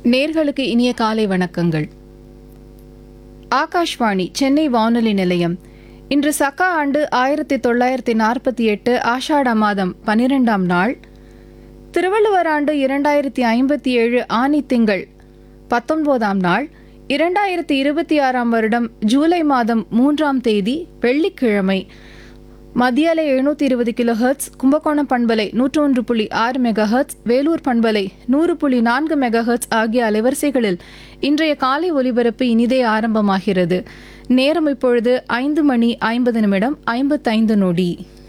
நேர்களுக்கு இனிய காலை வணக்கங்கள் ஆகாஷ்வாணி சென்னை வானொலி நிலையம் இன்று சக்கா ஆண்டு ஆயிரத்தி தொள்ளாயிரத்தி நாற்பத்தி எட்டு ஆஷாட மாதம் பனிரெண்டாம் நாள் திருவள்ளுவர் ஆண்டு இரண்டாயிரத்தி ஐம்பத்தி ஏழு ஆனி திங்கள் பத்தொன்பதாம் நாள் இரண்டாயிரத்தி இருபத்தி ஆறாம் வருடம் ஜூலை மாதம் மூன்றாம் தேதி வெள்ளிக்கிழமை மத்திய அலை எழுநூத்தி இருபது கிலோ ஹெர்ட்ஸ் கும்பகோணம் பண்பலை நூற்று ஒன்று புள்ளி ஆறு மெகா ஹெர்ட்ஸ் வேலூர் பண்பலை நூறு புள்ளி நான்கு மெகா ஹெர்ட்ஸ் ஆகிய அலைவரிசைகளில் இன்றைய காலை ஒலிபரப்பு இனிதே ஆரம்பமாகிறது நேரம் இப்பொழுது ஐந்து மணி ஐம்பது நிமிடம் ஐம்பத்தைந்து நொடி